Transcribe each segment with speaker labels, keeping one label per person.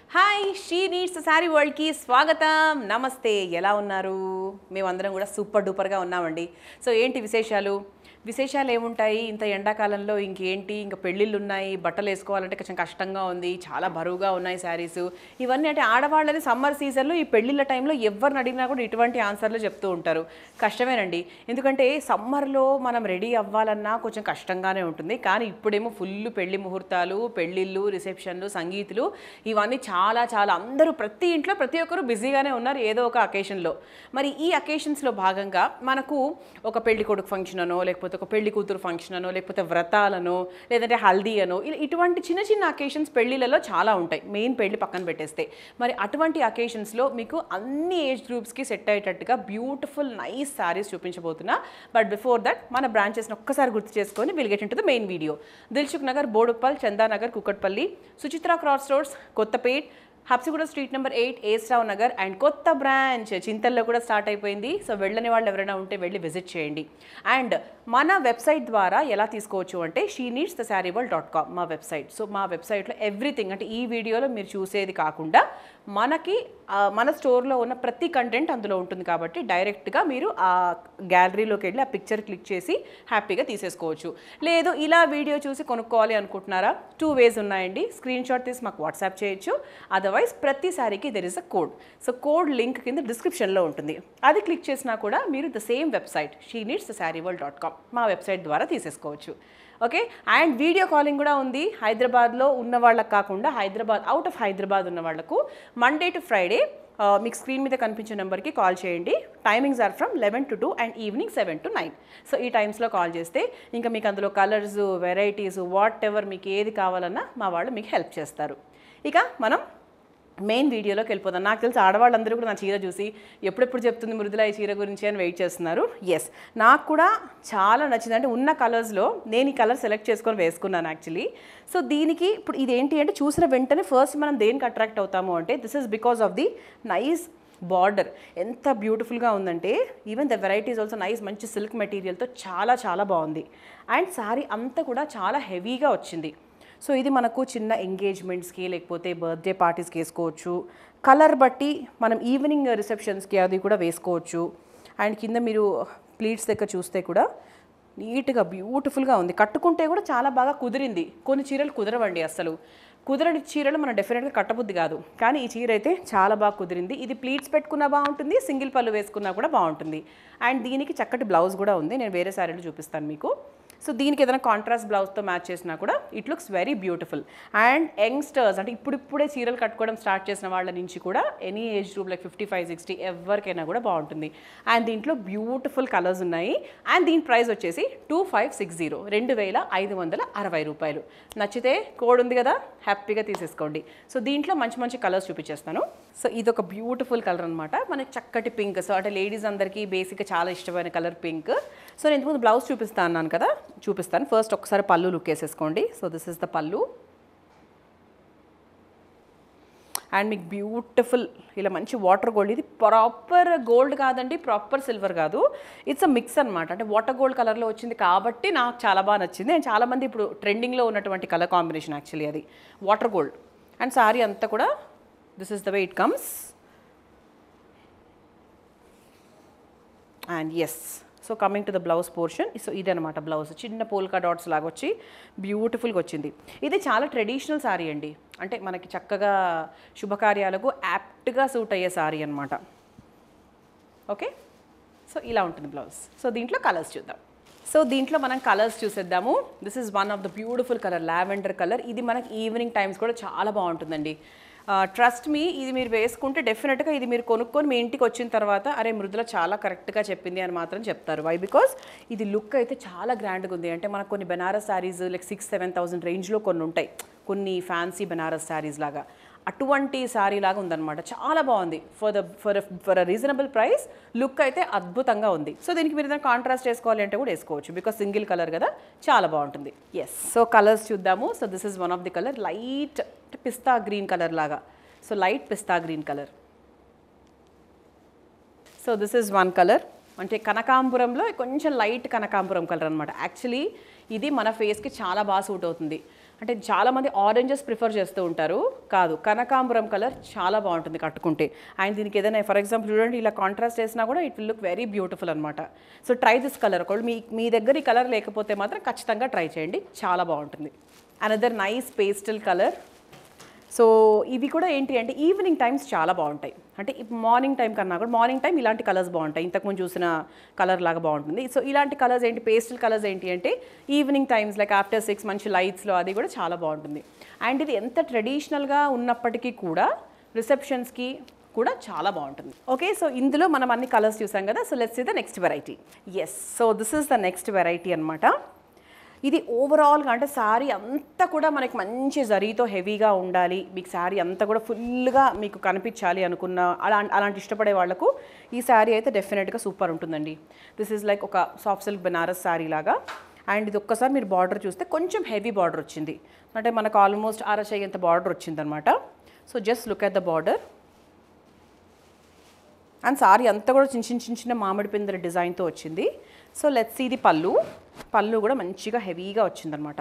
Speaker 1: hi She Needs Saree వరల్డ్కి స్వాగతం నమస్తే ఎలా ఉన్నారు మేమందరం కూడా సూపర్ డూపర్గా ఉన్నామండి సో ఏంటి విశేషాలు విశేషాలు ఏముంటాయి ఇంత ఎండాకాలంలో ఇంకేంటి ఇంకా పెళ్ళిళ్ళు ఉన్నాయి బట్టలు వేసుకోవాలంటే కొంచెం కష్టంగా ఉంది చాలా బరువుగా ఉన్నాయి శారీస్ ఇవన్నీ అంటే ఆడవాళ్ళని సమ్మర్ సీజన్లో ఈ పెళ్ళిళ్ళ టైంలో ఎవరిని అడిగినా కూడా ఇటువంటి ఆన్సర్లు చెప్తూ ఉంటారు కష్టమేనండి ఎందుకంటే సమ్మర్లో మనం రెడీ అవ్వాలన్నా కొంచెం కష్టంగానే ఉంటుంది కానీ ఇప్పుడేమో ఫుల్ పెళ్లి ముహూర్తాలు పెళ్ళిళ్ళు రిసెప్షన్లు సంగీతులు ఇవన్నీ చాలా చాలా అందరూ ప్రతి ఇంట్లో ప్రతి ఒక్కరు బిజీగానే ఉన్నారు ఏదో ఒక అకేషన్లో మరి ఈ అకేషన్స్లో భాగంగా మనకు ఒక పెళ్లి కొడుకు ఫంక్షన్ అనో లేకపోతే ఒక పెళ్లి కూతురు ఫంక్షన్ అనో లేకపోతే వ్రతాలనో లేదంటే హల్దీ అనో ఇలా ఇటువంటి చిన్న చిన్న అకేషన్స్ పెళ్లిళ్ళలో చాలా ఉంటాయి మెయిన్ పెళ్లి పక్కన పెట్టేస్తే మరి అటువంటి అకేషన్స్లో మీకు అన్ని ఏజ్ గ్రూప్స్కి సెట్ అయ్యేటట్టుగా బ్యూటిఫుల్ నైస్ శారీస్ చూపించబోతున్నా బట్ బిఫోర్ దట్ మన బ్రాంచెస్ని ఒక్కసారి గుర్తు చేసుకొని will get in to the main video Dilsukhnagar Boduppal Chandanagar Kukatpally Suchitra cross roads Kothapet Habsiguda street number eight SR Nagar and కొత్త బ్రాంచ్ చింతల్లో కూడా స్టార్ట్ అయిపోయింది సో వెళ్ళని వాళ్ళు ఎవరైనా ఉంటే వెళ్ళి విజిట్ చేయండి అండ్ మన వెబ్సైట్ ద్వారా ఎలా తీసుకోవచ్చు అంటే She Needs the Saree World dot com మా వెబ్సైట్ సో మా వెబ్సైట్లో ఎవ్రీథింగ్ అంటే ఈ వీడియోలో మీరు చూసేది కాకుండా మనకి ఆ, మన స్టోర్లో ఉన్న ప్రతి కంటెంట్ అందులో ఉంటుంది కాబట్టి డైరెక్ట్గా మీరు ఆ గ్యాలరీలోకి వెళ్ళి ఆ పిక్చర్ క్లిక్ చేసి హ్యాపీగా తీసేసుకోవచ్చు లేదు ఇలా వీడియో చూసి కొనుక్కోవాలి అనుకుంటున్నారా టూ వేస్ ఉన్నాయండి స్క్రీన్ షాట్ తీసి మాకు వాట్సాప్ చేయొచ్చు అదర్వైజ్ ప్రతి సారీకి there is a code so code link కింద డిస్క్రిప్షన్లో ఉంటుంది అది క్లిక్ చేసినా కూడా మీరు the same website She Needs the Saree World dot com మా వెబ్సైట్ ద్వారా తీసేసుకోవచ్చు ఓకే అండ్ వీడియో కాలింగ్ కూడా ఉంది హైదరాబాద్లో ఉన్న వాళ్ళకి కాకుండా హైదరాబాద్ అవుట్ ఆఫ్ హైదరాబాద్ ఉన్న వాళ్ళకు మండే టు ఫ్రైడే ఆ, మీకు స్క్రీన్ మీద కనిపించే నెంబర్కి కాల్ చేయండి timings are from eleven to two and evening seven to nine so ఈ టైమ్స్లో కాల్ చేస్తే ఇంకా మీకు అందులో కలర్స్ వెరైటీస్ వాట్ ఎవర్ మీకు ఏది కావాలన్నా మా వాళ్ళు మీకు హెల్ప్ చేస్తారు ఇక మనం మెయిన్ వీడియోలోకి వెళ్ళిపోదాం నాకు తెలిసి ఆడవాళ్ళందరూ కూడా నా చీర చూసి ఎప్పుడెప్పుడు చెప్తుంది మృదుల ఈ చీర గురించి అని వెయిట్ చేస్తున్నారు ఎస్ నాకు కూడా చాలా నచ్చింది అంటే ఉన్న కలర్స్లో నేను ఈ కలర్ సెలెక్ట్ చేసుకొని వేసుకున్నాను యాక్చువల్లీ సో దీనికి ఇప్పుడు ఇదేంటి అంటే చూసిన వెంటనే ఫస్ట్ మనం దేనికి అట్రాక్ట్ అవుతాము అంటే this is because of the nice border ఎంత బ్యూటిఫుల్గా ఉందంటే even the varieties also nice మంచి సిల్క్ మెటీరియల్తో చాలా చాలా బాగుంది అండ్ శారీ అంతా కూడా చాలా హెవీగా వచ్చింది సో ఇది మనకు చిన్న ఎంగేజ్మెంట్స్కి లేకపోతే బర్త్డే పార్టీస్కి వేసుకోవచ్చు కలర్ బట్టి మనం ఈవినింగ్ రిసెప్షన్స్కి అది కూడా వేసుకోవచ్చు అండ్ కింద మీరు ప్లీట్స్ దగ్గర చూస్తే కూడా నీట్గా బ్యూటిఫుల్గా ఉంది కట్టుకుంటే కూడా చాలా బాగా కుదిరింది కొన్ని చీరలు కుదరవండి అసలు కుదరని చీరలు మనం డెఫినెట్గా కట్టబుద్ది కాదు కానీ ఈ చీర అయితే చాలా బాగా కుదిరింది ఇది ప్లీట్స్ పెట్టుకున్నా బాగుంటుంది సింగిల్ పళ్ళు వేసుకున్నా కూడా బాగుంటుంది అండ్ దీనికి చక్కటి బ్లౌజ్ కూడా ఉంది నేను వేరే శారీలు చూపిస్తాను మీకు సో దీనికి ఏదైనా కాంట్రాస్ట్ బ్లౌజ్తో మ్యాచ్ చేసినా కూడా it looks very beautiful and youngsters అంటే ఇప్పుడిప్పుడే చీరలు కట్టుకోవడం స్టార్ట్ చేసిన వాళ్ళ నుంచి కూడా any age group like fifty five sixty ఎవరికైనా కూడా బాగుంటుంది అండ్ దీంట్లో బ్యూటిఫుల్ కలర్స్ ఉన్నాయి అండ్ దీని ప్రైస్ వచ్చేసి టూ ఫైవ్ సిక్స్ జీరో రెండు వేల ఐదు వందల అరవై రూపాయలు నచ్చితే కోడ్ ఉంది కదా హ్యాపీగా తీసేసుకోండి సో దీంట్లో మంచి మంచి కలర్స్ చూపించేస్తాను సో ఇది ఒక బ్యూటిఫుల్ కలర్ అనమాట మనకి చక్కటి పింక్ సో అంటే లేడీస్ అందరికీ బేసిక్గా చాలా ఇష్టమైన కలర్ పింక్ సో నేను ఇంతకుముందు బ్లౌజ్ చూపిస్తాను అన్నాను కదా చూపిస్తాను ఫస్ట్ ఒకసారి పళ్ళు లుక్ వేసేసుకోండి సో దిస్ ఇస్ ద పళ్ళు అండ్ మీకు బ్యూటిఫుల్ ఇలా మంచి వాటర్ గోల్డ్ ఇది ప్రాపర్ గోల్డ్ కాదండి ప్రాపర్ సిల్వర్ కాదు ఇట్స్ అ మిక్స్ అనమాట అంటే వాటర్ గోల్డ్ కలర్లో వచ్చింది కాబట్టి నాకు చాలా బాగా నచ్చింది అండ్ చాలామంది ఇప్పుడు ట్రెండింగ్లో ఉన్నటువంటి కలర్ కాంబినేషన్ యాక్చువల్లీ అది వాటర్ గోల్డ్ అండ్ సారీ అంతా కూడా this is the way it comes and yes so coming to the blouse portion so ఇదనమాట బ్లౌజ్ చిన్న పోల్కా డాట్స్ లాగా వచ్చి బ్యూటిఫుల్గా వచ్చింది ఇది చాలా ట్రెడిషనల్ శారీ అండి అంటే మనకి చక్కగా శుభకార్యాలకు యాప్ట్గా సూట్ అయ్యే శారీ అనమాట ఓకే సో ఇలా ఉంటుంది బ్లౌజ్ సో దీంట్లో కలర్స్ చూద్దాం సో దీంట్లో మనం కలర్స్ చూసేద్దాము this is one of the beautiful colour lavender colour ఇది మనకి ఈవినింగ్ టైమ్స్ కూడా చాలా బాగుంటుందండి ట్రస్ట్ మీ ఇది మీరు వేసుకుంటే డెఫినెట్గా ఇది మీరు కొనుక్కొని మీ ఇంటికి వచ్చిన తర్వాత అరే మృదుల చాలా కరెక్ట్గా చెప్పింది అని మాత్రం చెప్తారు వై బికాస్ ఇది లుక్ అయితే చాలా గ్రాండ్గా ఉంది అంటే మనకు కొన్ని Banaras saris like six seven thousand రేంజ్లో కొన్ని ఉంటాయి కొన్ని ఫ్యాన్సీ బెనారస్ శారీస్ లాగా అటువంటి శారీ లాగా ఉందన్నమాట చాలా బాగుంది for the for for a reasonable price look అయితే అద్భుతంగా ఉంది సో దీనికి మీరు ఏదైనా కాంట్రాస్ట్ వేసుకోవాలి అంటే కూడా వేసుకోవచ్చు బికాస్ సింగిల్ కలర్ కదా చాలా బాగుంటుంది ఎస్ సో కలర్స్ చూద్దాము so this is one of the colour light pista green colour లాగా so light pista green colour so this is one colour అంటే కనకాంబరంలో కొంచెం లైట్ కనకాంబరం కలర్ అనమాట యాక్చువల్లీ ఇది మన ఫేస్కి చాలా బాగా సూట్ అవుతుంది అంటే చాలామంది ఆరెంజెస్ ప్రిఫర్ చేస్తూ ఉంటారు కాదు కనకాంబరం కలర్ చాలా బాగుంటుంది కట్టుకుంటే అండ్ దీనికి ఏదైనా ఫర్ ఎగ్జాంపుల్ చూడండి ఇలా కాంట్రాస్ట్ చేసినా కూడా it will look very beautiful అనమాట సో ట్రై దిస్ కలర్ ఒకవేళ మీ మీ దగ్గర ఈ కలర్ లేకపోతే మాత్రం ఖచ్చితంగా ట్రై చేయండి చాలా బాగుంటుంది another nice pastel colour so ఇవి కూడా ఏంటి అంటే ఈవినింగ్ టైమ్స్ చాలా బాగుంటాయి అంటే మార్నింగ్ టైం కన్నా కూడా మార్నింగ్ టైం ఇలాంటి కలర్స్ బాగుంటాయి ఇంతకుముందు చూసిన కలర్ లాగా బాగుంటుంది సో ఇలాంటి కలర్స్ ఏంటి పేస్టల్ కలర్స్ ఏంటి అంటే evening times like after six మంచి లైట్స్లో అది కూడా చాలా బాగుంటుంది అండ్ ఇది ఎంత ట్రెడిషనల్గా ఉన్నప్పటికీ కూడా రిసెప్షన్స్కి కూడా చాలా బాగుంటుంది ఓకే సో ఇందులో మనం అన్ని కలర్స్ చూసాం కదా so let's the next variety yes so this is the next variety అనమాట ఇది ఓవరాల్గా అంటే శారీ అంతా కూడా మనకి మంచి జరీతో హెవీగా ఉండాలి మీకు శారీ అంతా కూడా ఫుల్గా మీకు కనిపించాలి అనుకున్న అలా అలాంటి ఇష్టపడే వాళ్ళకు ఈ శారీ అయితే డెఫినెట్గా సూపర్ ఉంటుందండి దిస్ ఈజ్ లైక్ ఒక సాఫ్ట్ సిల్క్ బెనారస్ శారీ లాగా అండ్ ఇది ఒక్కసారి మీరు బార్డర్ చూస్తే కొంచెం హెవీ బార్డర్ వచ్చింది అంటే మనకు ఆల్మోస్ట్ అరచేయంత బార్డర్ వచ్చిందనమాట so just look at the border and sari అంతా కూడా చిన్న చిన్న చిన్న చిన్న మామిడి పిందెల డిజైన్తో వచ్చింది సో లెట్స్ ఇది పళ్ళు పళ్ళు కూడా మంచిగా హెవీగా వచ్చిందనమాట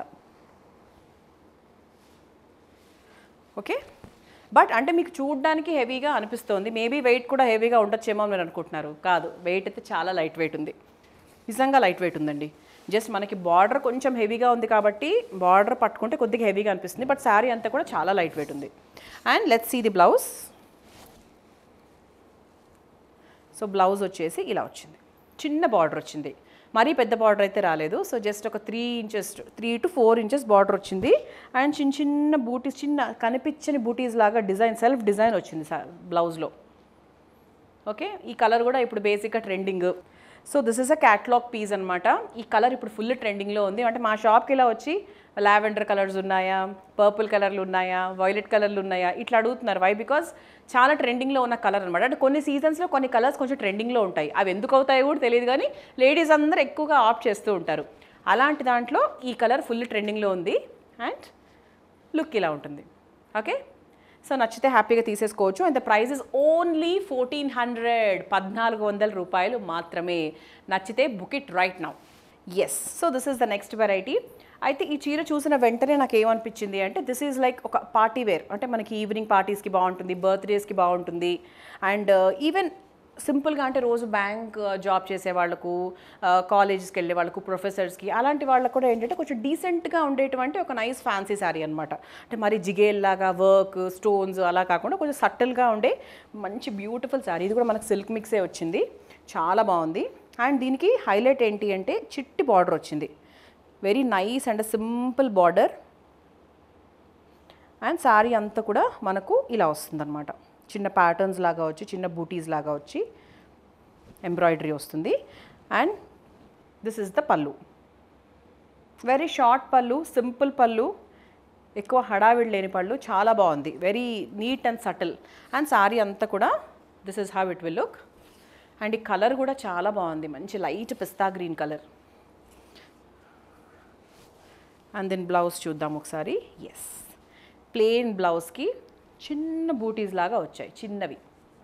Speaker 1: ఓకే బట్ అంటే మీకు చూడడానికి హెవీగా అనిపిస్తోంది మేబీ వెయిట్ కూడా హెవీగా ఉండొచ్చేమో అని మీరు అనుకుంటున్నారు కాదు వెయిట్ అయితే చాలా లైట్ వెయిట్ ఉంది నిజంగా లైట్ వెయిట్ ఉందండి జస్ట్ మనకి బార్డర్ కొంచెం హెవీగా ఉంది కాబట్టి బార్డర్ పట్టుకుంటే కొద్దిగా హెవీగా అనిపిస్తుంది బట్ శారీ అంతా కూడా చాలా లైట్ వెయిట్ ఉంది and let's see the blouse so blouse వచ్చేసి ఇలా వచ్చింది చిన్న బార్డర్ వచ్చింది మరీ పెద్ద బార్డర్ అయితే రాలేదు సో జస్ట్ ఒక three inches three to four inches border వచ్చింది అండ్ చిన్న చిన్న బూటీస్ చిన్న కనిపించని బూటీస్ లాగా డిజైన్ సెల్ఫ్ డిజైన్ వచ్చింది సార్ బ్లౌజ్లో ఓకే ఈ కలర్ కూడా ఇప్పుడు బేసిక్గా trending so this is a catalogue piece అనమాట ఈ కలర్ ఇప్పుడు ఫుల్ ట్రెండింగ్లో ఉంది అంటే మా షాప్కి ఇలా వచ్చి లావెండర్ కలర్స్ ఉన్నాయా పర్పుల్ కలర్లు ఉన్నాయా వైలెట్ కలర్లు ఉన్నాయా ఇట్లా అడుగుతున్నారు వై బికాస్ చాలా ట్రెండింగ్లో ఉన్న కలర్ అనమాట అంటే కొన్ని సీజన్స్లో కొన్ని కలర్స్ కొంచెం ట్రెండింగ్లో ఉంటాయి అవి ఎందుకు అవుతాయో కూడా తెలియదు కానీ లేడీస్ అందరూ ఎక్కువగా ఆప్ట్ చేస్తూ ఉంటారు అలాంటి దాంట్లో ఈ కలర్ ఫుల్ ట్రెండింగ్లో ఉంది అండ్ లుక్ ఇలా ఉంటుంది ఓకే సో నచ్చితే హ్యాపీగా తీసేసుకోవచ్చు and the price is only fourteen hundred పద్నాలుగు వందల రూపాయలు మాత్రమే నచ్చితే book it right now yes so this is the next variety అయితే ఈ చీర చూసిన వెంటనే నాకు ఏమనిపించింది అంటే దిస్ ఈజ్ లైక్ ఒక పార్టీ వేర్ అంటే మనకి ఈవినింగ్ పార్టీస్కి బాగుంటుంది బర్త్డేస్కి బాగుంటుంది అండ్ ఈవెన్ సింపుల్గా అంటే రోజు బ్యాంక్ జాబ్ చేసే వాళ్ళకు కాలేజెస్కి వెళ్ళే వాళ్ళకు ప్రొఫెసర్స్కి అలాంటి వాళ్ళకు కూడా ఏంటంటే కొంచెం డీసెంట్గా ఉండేటువంటి ఒక నైస్ ఫ్యాన్సీ శారీ అనమాట అంటే మరి జిగేల్ లాగా వర్క్ స్టోన్స్ అలా కాకుండా కొంచెం సటిల్గా ఉండే మంచి బ్యూటిఫుల్ శారీ ఇది కూడా మనకు సిల్క్ మిక్సే వచ్చింది చాలా బాగుంది అండ్ దీనికి హైలైట్ ఏంటి అంటే చిట్టి బార్డర్ వచ్చింది very nice and simple border and sari అంతా కూడా మనకు ఇలా వస్తుందన్నమాట చిన్న ప్యాటర్న్స్ లాగా వచ్చి చిన్న బూటీస్ లాగా వచ్చి ఎంబ్రాయిడరీ వస్తుంది అండ్ దిస్ ఇస్ ద పళ్ళు వెరీ షార్ట్ పళ్ళు సింపుల్ పళ్ళు ఎక్కువ హడావిడి లేని పళ్ళు చాలా బాగుంది very neat and subtle and sari అంతా కూడా this is how it will look and ఈ కలర్ కూడా చాలా బాగుంది మంచి light pista green colour and then blouse చూద్దాం ఒకసారి ఎస్ ప్లెయిన్ బ్లౌజ్కి చిన్న బూటీస్ లాగా వచ్చాయి చిన్నవి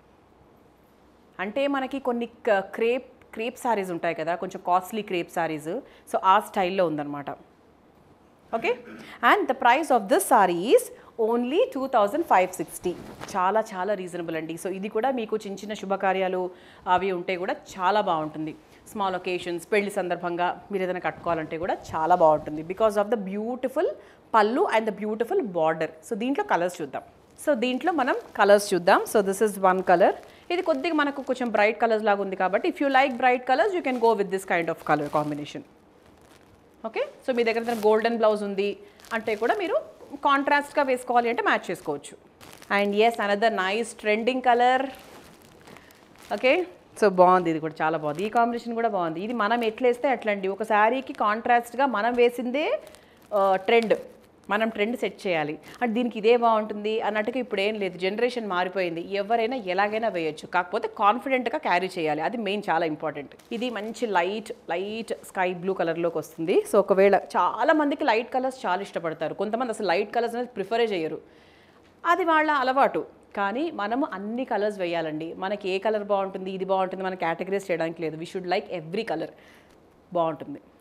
Speaker 1: అంటే మనకి కొన్ని క- క్రేప్ క్రేప్ సారీస్ ఉంటాయి కదా కొంచెం కాస్ట్లీ క్రేప్ సారీస్ సో ఆ స్టైల్లో ఉందన్నమాట okay and the price of this sari is only two thousand five sixty చాలా చాలా రీజనబుల్ అండి సో ఇది కూడా మీకు చిన్న చిన్న శుభకార్యాలు అవి ఉంటే కూడా చాలా బాగుంటుంది స్మాల్ ఒకేషన్స్ పెళ్లి సందర్భంగా మీరు ఏదైనా కట్టుకోవాలంటే కూడా చాలా బాగుంటుంది బికాస్ ఆఫ్ ద బ్యూటిఫుల్ పళ్ళు and the beautiful border so దీంట్లో కలర్స్ చూద్దాం సో దీంట్లో మనం కలర్స్ చూద్దాం so this is one colour ఇది కొద్దిగా మనకు కొంచెం బ్రైట్ కలర్స్ లాగా ఉంది కాబట్టి if you like bright colours you can go with this kind of colour combination okay so మీ దగ్గర గోల్డెన్ బ్లౌజ్ ఉంది అంటే కూడా మీరు కాంట్రాస్ట్గా వేసుకోవాలి అంటే మ్యాచ్ చేసుకోవచ్చు and yes another nice trending colour okay so బాగుంది ఇది కూడా చాలా బాగుంది ఈ కాంబినేషన్ కూడా బాగుంది ఇది మనం ఎట్లేస్తే అట్లండి ఒక శారీకి కాంట్రాస్ట్గా మనం వేసిందే ట్రెండ్ మనం ట్రెండ్ సెట్ చేయాలి అంటే దీనికి ఇదే బాగుంటుంది అన్నట్టుగా ఇప్పుడు ఏం లేదు జనరేషన్ మారిపోయింది ఎవరైనా ఎలాగైనా వేయొచ్చు కాకపోతే కాన్ఫిడెంట్గా క్యారీ చేయాలి అది మెయిన్ చాలా ఇంపార్టెంట్ ఇది మంచి లైట్ లైట్ స్కై బ్లూ కలర్లోకి వస్తుంది సో ఒకవేళ చాలా మందికి లైట్ కలర్స్ చాలా ఇష్టపడతారు కొంతమంది అసలు లైట్ కలర్స్ అనేది ప్రిఫరే చేయరు అది వాళ్ళ అలవాటు కానీ మనము అన్ని కలర్స్ వేయాలండి మనకి ఏ కలర్ బాగుంటుంది ఇది బాగుంటుంది మన కేటగిరీస్ చేయడానికి లేదు we should like every colour బాగుంటుంది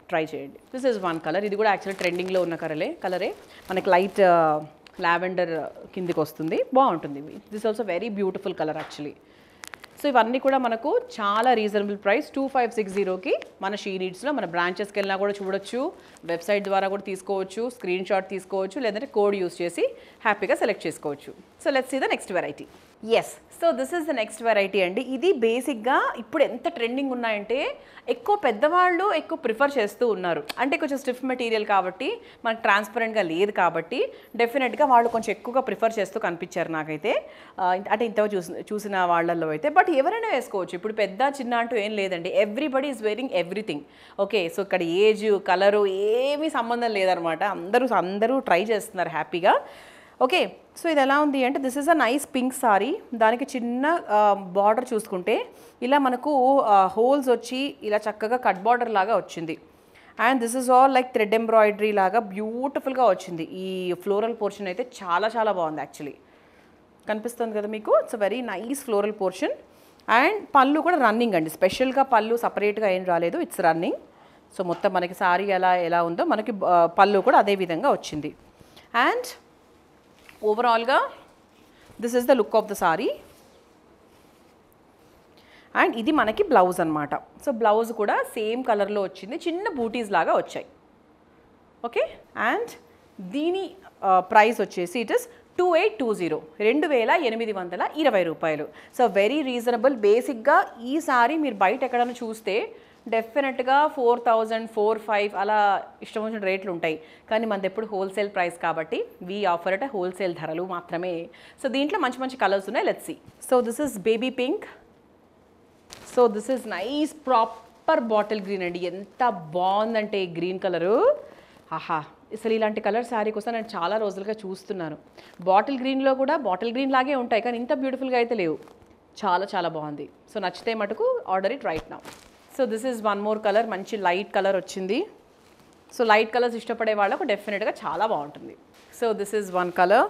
Speaker 1: ట్రై చేయండి దిస్ ఇస్ వన్ కలర్ ఇది కూడా యాక్చువల్లీ ట్రెండింగ్లో ఉన్న కలరే కలరే మనకి లైట్ లావెండర్ కిందికి వస్తుంది బాగుంటుంది ఇవి this also very beautiful colour actually so ఇవన్నీ కూడా మనకు చాలా reasonable price two five six జీరోకి మన షీ నీడ్స్లో మన బ్రాంచెస్కి వెళ్ళినా కూడా చూడొచ్చు వెబ్సైట్ ద్వారా కూడా తీసుకోవచ్చు స్క్రీన్ షాట్ తీసుకోవచ్చు లేదంటే కోడ్ యూస్ చేసి హ్యాపీగా సెలెక్ట్ చేసుకోవచ్చు so let's see the next variety yes so this is the next variety అండి ఇది బేసిక్గా ఇప్పుడు ఎంత ట్రెండింగ్ ఉన్నాయంటే ఎక్కువ పెద్దవాళ్ళు ఎక్కువ ప్రిఫర్ చేస్తూ ఉన్నారు అంటే కొంచెం స్టిఫ్ మెటీరియల్ కాబట్టి మనకు ట్రాన్స్పరెంట్గా లేదు కాబట్టి డెఫినెట్గా వాళ్ళు కొంచెం ఎక్కువగా ప్రిఫర్ చేస్తూ కనిపించారు నాకైతే ఆ, అంటే ఇంత చూసిన చూసిన వాళ్ళల్లో అయితే బట్ ఎవరైనా వేసుకోవచ్చు ఇప్పుడు పెద్ద చిన్న అంటూ ఏం లేదండి everybody is wearing everything okay so ఇక్కడ ఏజ్ కలరు ఏమీ సంబంధం లేదనమాట అందరూ అందరూ ట్రై చేస్తున్నారు హ్యాపీగా ఓకే సో ఇది ఎలా ఉంది అంటే this is a nice pink sari దానికి చిన్న బార్డర్ చూసుకుంటే ఇలా మనకు హోల్స్ వచ్చి ఇలా చక్కగా కట్ బార్డర్ లాగా వచ్చింది and this is all like thread embroidery లాగా బ్యూటిఫుల్గా వచ్చింది ఈ ఫ్లోరల్ పోర్షన్ అయితే చాలా చాలా బాగుంది యాక్చువల్లీ కనిపిస్తుంది కదా మీకు it's very nice floral portion and పళ్ళు కూడా రన్నింగ్ అండి స్పెషల్గా పళ్ళు సపరేట్గా ఏం రాలేదు ఇట్స్ రన్నింగ్ సో మొత్తం మనకి సారీ ఎలా ఎలా ఉందో మనకి ఆ, పళ్ళు కూడా అదే విధంగా వచ్చింది అండ్ ఓవరాల్గా this is the look of the sari and ఇది మనకి బ్లౌజ్ అనమాట సో బ్లౌజ్ కూడా సేమ్ కలర్లో వచ్చింది చిన్న బూటీస్ లాగా వచ్చాయి ఓకే అండ్ దీని ప్రైస్ వచ్చేసి it is two eight two zero రెండు వేల ఎనిమిది వందల ఇరవై రూపాయలు సో వెరీ రీజనబుల్ బేసిక్గా ఈ సారీ మీరు బయట ఎక్కడైనా చూస్తే డెఫినెట్గా ఫోర్ థౌజండ్ ఫోర్ ఫైవ్ అలా ఇష్టం వచ్చిన రేట్లు ఉంటాయి కానీ మనది ఎప్పుడు హోల్సేల్ ప్రైస్ కాబట్టి వీ ఆఫర్ అట్ హోల్సేల్ ధరలు మాత్రమే సో దీంట్లో మంచి మంచి కలర్స్ ఉన్నాయి let's see so this is baby pink so this is nice proper bottle green అండి ఎంత బాగుందంటే ఈ గ్రీన్ కలరు ఆహా అసలు ఇలాంటి కలర్ శారీ కోసం నేను చాలా రోజులుగా చూస్తున్నాను బాటిల్ గ్రీన్లో కూడా బాటిల్ గ్రీన్ లాగే ఉంటాయి కానీ ఇంత బ్యూటిఫుల్గా అయితే లేవు చాలా చాలా బాగుంది సో నచ్చితే మటుకు order it right now so this is one more colour మంచి లైట్ కలర్ వచ్చింది సో లైట్ కలర్స్ ఇష్టపడే వాళ్ళకు డెఫినెట్గా చాలా బాగుంటుంది so this is one colour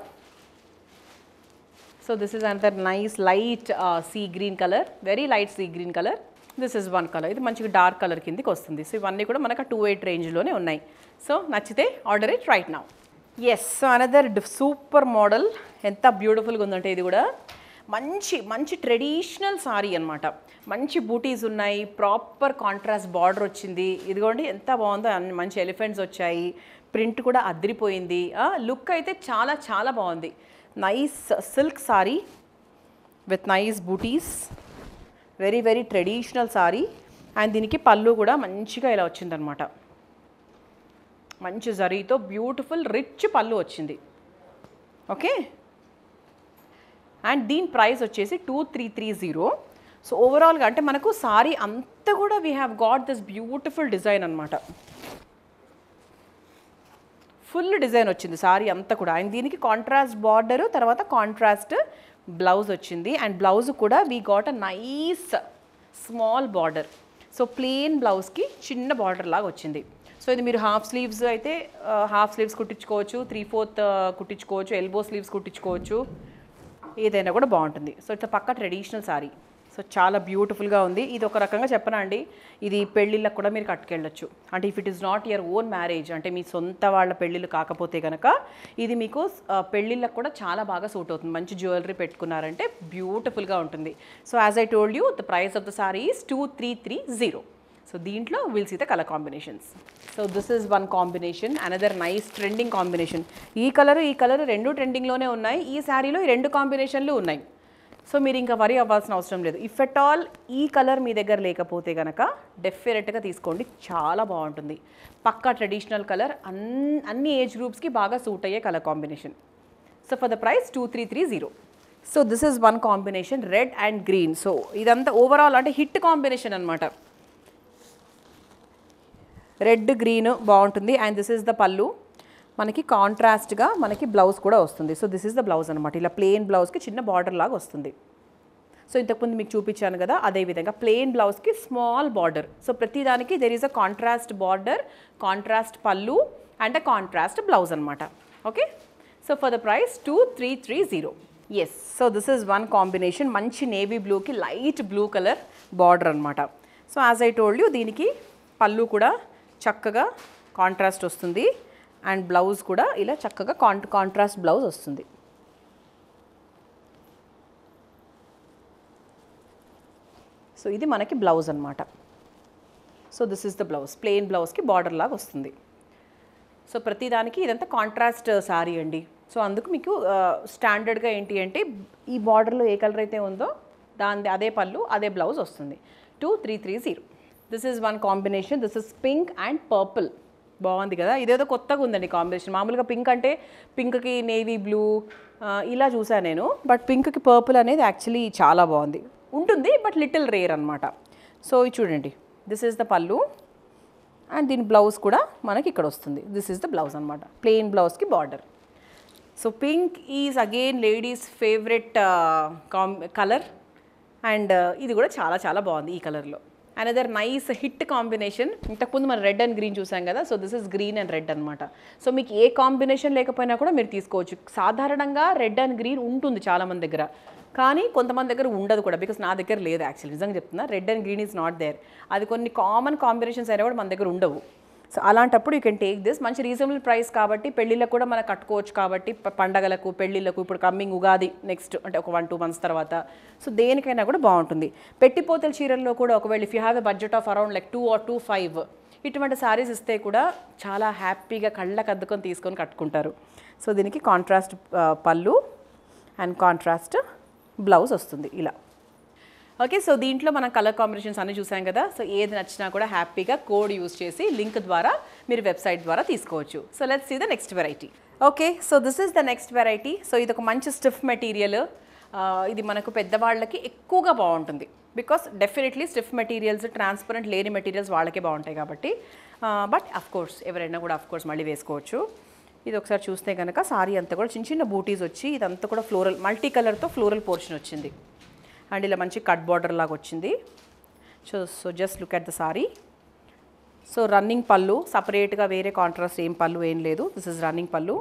Speaker 1: so this is another nice light sea green colour very light sea green colour this is one colour ఇది మంచిగా డార్క్ కలర్ కిందకి వస్తుంది సో ఇవన్నీ కూడా మనకు టూ ఎయిట్ రేంజ్లోనే ఉన్నాయి సో నచ్చితే order it right now yes so another super model ఎంత బ్యూటిఫుల్గా ఉందంటే ఇది కూడా మంచి మంచి ట్రెడిషనల్ సారీ అనమాట మంచి బూటీస్ ఉన్నాయి ప్రాపర్ కాంట్రాస్ట్ బార్డర్ వచ్చింది ఇదిగోండి ఎంత బాగుందో అన్ని మంచి ఎలిఫెంట్స్ వచ్చాయి ప్రింట్ కూడా అదిరిపోయింది లుక్ అయితే చాలా చాలా బాగుంది nice silk sari with nice butis very very traditional sari and దీనికి పళ్ళు కూడా మంచిగా ఇలా వచ్చిందనమాట మంచి జరీతో బ్యూటిఫుల్ రిచ్ పళ్ళు వచ్చింది ఓకే అండ్ దీని ప్రైస్ వచ్చేసి two three three zero so ఓవరాల్గా అంటే మనకు సారీ అంతా కూడా we have got this beautiful design అనమాట ఫుల్ డిజైన్ వచ్చింది సారీ అంతా కూడా అండ్ దీనికి కాంట్రాస్ట్ బార్డర్ తర్వాత కాంట్రాస్ట్ బ్లౌజ్ వచ్చింది అండ్ బ్లౌజ్ కూడా we got a nice small border so plain బ్లౌజ్కి చిన్న బార్డర్ లాగా వచ్చింది సో ఇది మీరు హాఫ్ స్లీవ్స్ అయితే హాఫ్ స్లీవ్స్ కుట్టించుకోవచ్చు త్రీ ఫోర్త్ కుట్టించుకోవచ్చు ఎల్బో స్లీవ్స్ కుట్టించుకోవచ్చు ఏదైనా కూడా బాగుంటుంది సో ఇట్లా పక్క ట్రెడిషనల్ సారీ సో చాలా బ్యూటిఫుల్గా ఉంది ఇది ఒక రకంగా చెప్పనా అండి ఇది పెళ్ళిళ్ళకు కూడా మీరు కట్టుకెళ్ళొచ్చు అంటే if it is not your own marriage అంటే మీ సొంత వాళ్ళ పెళ్ళిళ్ళు కాకపోతే కనుక ఇది మీకు ఆ, పెళ్ళిళ్ళకు కూడా చాలా బాగా సూట్ అవుతుంది మంచి జ్యువెలరీ పెట్టుకున్నారంటే బ్యూటిఫుల్గా ఉంటుంది so as I told you the price of the sari is two three three zero so దీంట్లో will see the colour combinations so this is one combination another nice trending combination ఈ colour ఈ colour రెండు ట్రెండింగ్లోనే ఉన్నాయి ఈ శారీలో ఈ రెండు కాంబినేషన్లు ఉన్నాయి సో మీరు ఇంకా వరి అవ్వాల్సిన అవసరం లేదు ఇఫ్ ఎట్ ఆల్ ఈ కలర్ మీ దగ్గర లేకపోతే కనుక డెఫినెట్గా తీసుకోండి చాలా బాగుంటుంది పక్కా ట్రెడిషనల్ కలర్ అన్ అన్ని ఏజ్ గ్రూప్స్కి బాగా సూట్ అయ్యే colour combination so for the price two three three zero so this is one combination red and green so ఇదంతా ఓవరాల్ అంటే హిట్ కాంబినేషన్ అనమాట రెడ్ గ్రీన్ బాగుంటుంది and this is the pallu మనకి కాంట్రాస్ట్గా మనకి బ్లౌజ్ కూడా వస్తుంది so this is the blouse అనమాట ఇలా ప్లెయిన్ బ్లౌజ్కి చిన్న బార్డర్ లాగా వస్తుంది సో ఇంతకుముందు మీకు చూపించాను కదా అదే విధంగా ప్లెయిన్ బ్లౌజ్కి స్మాల్ బార్డర్ సో ప్రతిదానికి there is a contrast border contrast pallu and a contrast blouse అనమాట okay so for the price two three three zero yes so this is one combination మంచి నేవీ బ్లూకి లైట్ బ్లూ కలర్ బార్డర్ అనమాట so as I told you దీనికి పళ్ళు కూడా చక్కగా contrast వస్తుంది and బ్లౌజ్ కూడా ఇలా చక్కగా కాంట్ కాంట్రాస్ట్ బ్లౌజ్ వస్తుంది సో ఇది మనకి బ్లౌజ్ అనమాట so this is the blouse plain బ్లౌజ్కి బార్డర్ లాగా వస్తుంది సో ప్రతిదానికి ఇదంతా కాంట్రాస్ట్ శారీ అండి సో అందుకు మీకు స్టాండర్డ్గా ఏంటి అంటే ఈ బార్డర్లో ఏ కలర్ అయితే ఉందో దాని అదే పళ్ళు అదే బ్లౌజ్ వస్తుంది two three three zero this is one combination this is pink and purple బాగుంది కదా ఇదేదో కొత్తగా ఉందండి కాంబినేషన్ మామూలుగా పింక్ అంటే పింక్కి నేవీ బ్లూ ఇలా చూసాను నేను బట్ పింక్కి పర్పుల్ అనేది యాక్చువల్లీ చాలా బాగుంది ఉంటుంది బట్ లిటిల్ రేర్ అనమాట సో ఇది చూడండి దిస్ ఈజ్ ద పళ్ళు అండ్ దీని బ్లౌజ్ కూడా మనకి ఇక్కడ వస్తుంది దిస్ ఈజ్ ద బ్లౌజ్ అనమాట ప్లెయిన్ బ్లౌజ్కి border so pink is again ladies favourite com colour and ఇది కూడా చాలా చాలా బాగుంది ఈ కలర్లో అనదర్ నైస్ హిట్ కాంబినేషన్ ఇంతకుముందు మనం రెడ్ అండ్ గ్రీన్ చూసాం కదా so this is green and red అనమాట సో మీకు ఏ కాంబినేషన్ లేకపోయినా కూడా మీరు తీసుకోవచ్చు సాధారణంగా రెడ్ అండ్ గ్రీన్ ఉంటుంది చాలామంది దగ్గర కానీ కొంతమంది దగ్గర ఉండదు కూడా బికాస్ నా దగ్గర లేదు యాక్చువల్లీ నిజంగా చెప్తున్నా red and green is not there అది కొన్ని కామన్ కాంబినేషన్స్ అయినా కూడా మన దగ్గర ఉండవు సో అలాంటప్పుడు యూ కెన్ టేక్ దిస్ మంచి రీజనబుల్ ప్రైస్ కాబట్టి పెళ్ళిళ్ళకు కూడా మనం కట్టుకోవచ్చు కాబట్టి ప- పండగలకు పెళ్ళిళ్ళకు ఇప్పుడు కమ్మింగ్ ఉగాది నెక్స్ట్ అంటే ఒక వన్ టూ మంత్స్ తర్వాత సో దేనికైనా కూడా బాగుంటుంది పెట్టిపోతల చీరల్లో కూడా ఒకవేళ if you have a budget of around like two or two five ఇటువంటి శారీస్ ఇస్తే కూడా చాలా హ్యాపీగా కళ్ళకు అద్దుకొని తీసుకొని కట్టుకుంటారు సో దీనికి contrast pallu and contrast blouse వస్తుంది ఇలా ఓకే సో దీంట్లో మనం కలర్ కాంబినేషన్స్ అన్ని చూసాం కదా సో ఏది నచ్చినా కూడా హ్యాపీగా కోడ్ యూస్ చేసి లింక్ ద్వారా మీరు వెబ్సైట్ ద్వారా తీసుకోవచ్చు so let's see the next variety okay so this is the next variety so ఇది ఒక మంచి స్టిఫ్ మెటీరియల్ ఇది మనకు పెద్దవాళ్ళకి ఎక్కువగా బాగుంటుంది because definitely stiff materials transparent లేని మెటీరియల్స్ వాళ్ళకే బాగుంటాయి కాబట్టి బట్ అఫ్ కోర్స్ ఎవరైనా కూడా అఫ్ కోర్స్ మళ్ళీ వేసుకోవచ్చు ఇది ఒకసారి చూస్తే కనుక సారీ అంతా కూడా చిన్న చిన్న బూటీస్ వచ్చి ఇదంతా కూడా ఫ్లోరల్ మల్టీ కలర్తో ఫ్లోరల్ పోర్షన్ వచ్చింది అండ్ ఇలా మంచి కట్ బార్డర్ లాగా వచ్చింది so so just look at the sari so running pallu సపరేట్గా వేరే కాంట్రాస్ట్ ఏం పళ్ళు ఏం లేదు this is running pallu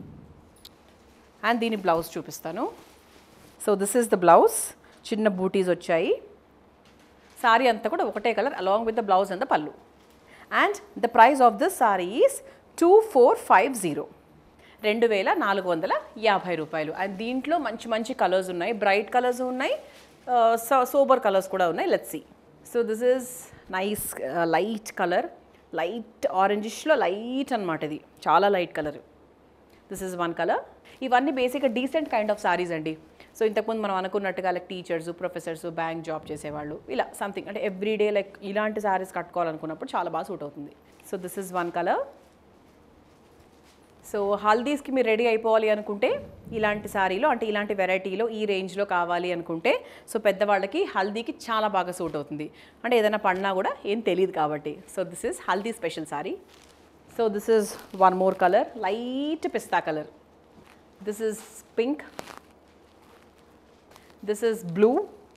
Speaker 1: and దీని బ్లౌజ్ చూపిస్తాను so this is the blouse చిన్న బూటీస్ వచ్చాయి సారీ అంతా కూడా ఒకటే colour along with the blouse and the పళ్ళు and the price of this sari is two four five zero రెండు వేల నాలుగు వందల యాభై రూపాయలు అండ్ దీంట్లో మంచి మంచి కలర్స్ ఉన్నాయి బ్రైట్ కలర్స్ ఉన్నాయి సోబర్ కలర్స్ కూడా ఉన్నాయి let's see so this is nice light colour light ఆరెంజిష్లో లైట్ అనమాట ఇది చాలా light colour this is one colour ఇవన్నీ బేసిక్గా డీసెంట్ కైండ్ ఆఫ్ సారీస్ అండి సో ఇంతకుముందు మనం అనుకున్నట్టుగా like teachers professors bank job చేసేవాళ్ళు ఇలా సంథింగ్ అంటే ఎవ్రీడే లైక్ ఇలాంటి సారీస్ కట్టుకోవాలనుకున్నప్పుడు చాలా బాగా సూట్ అవుతుంది so this is one colour so హల్దీస్కి మీరు రెడీ అయిపోవాలి అనుకుంటే ఇలాంటి శారీలో అంటే ఇలాంటి వెరైటీలో ఈ రేంజ్లో కావాలి అనుకుంటే సో పెద్దవాళ్ళకి హల్దీకి చాలా బాగా సూట్ అవుతుంది అంటే ఏదైనా పడినా కూడా ఏం తెలియదు కాబట్టి so this is Haldi special sari so this is one more colour light pista colour this is pink this is blue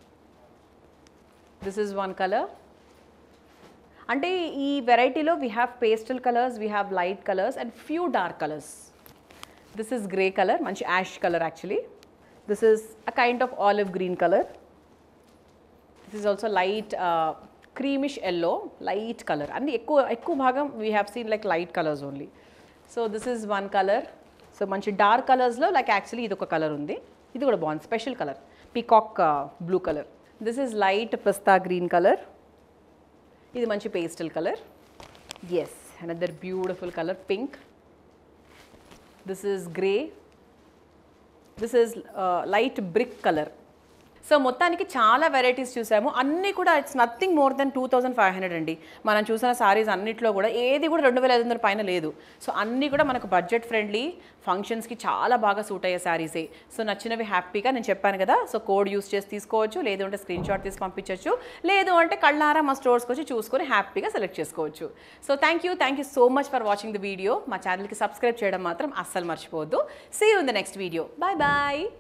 Speaker 1: this is one colour అంటే ఈ వెరైటీలో we have pastel colours we have light colours and few dark colours this is grey colour మంచి ash colour actually this is a kind of olive green colour this is also light creamish yellow light colour అన్ని ఎక్కువ ఎక్కువ భాగం we have seen like light colours only so this is one colour so మంచి dark కలర్స్లో like actually ఇది ఒక colour ఉంది ఇది కూడా బాగుంది special colour peacock blue colour this is light pista green colour ఇది మంచి pastel colour yes another beautiful colour pink this is grey this is light brick colour so మొత్తానికి చాలా వెరైటీస్ చూసాము అన్నీ కూడా it's nothing more than two thousand five hundred అండి మనం చూసిన సారీస్ అన్నిట్లో కూడా ఏది కూడా రెండు వేల ఐదు వందల పైన లేదు సో అన్నీ కూడా మనకు బడ్జెట్ ఫ్రెండ్లీ ఫంక్షన్స్కి చాలా బాగా సూట్ అయ్యే శారీసే సో నచ్చినవి హ్యాపీగా నేను చెప్పాను కదా సో కోడ్ యూస్ చేసి తీసుకోవచ్చు లేదు అంటే స్క్రీన్ షాట్ తీసి పంపించవచ్చు లేదు అంటే కళ్ళారా మా స్టోర్స్కి వచ్చి చూసుకొని హ్యాపీగా సెలెక్ట్ చేసుకోవచ్చు so thank you thank you so much for watching the video మా ఛానల్కి సబ్స్క్రైబ్ చేయడం మాత్రం అస్సలు మర్చిపోవద్దు see you in the next video bye bye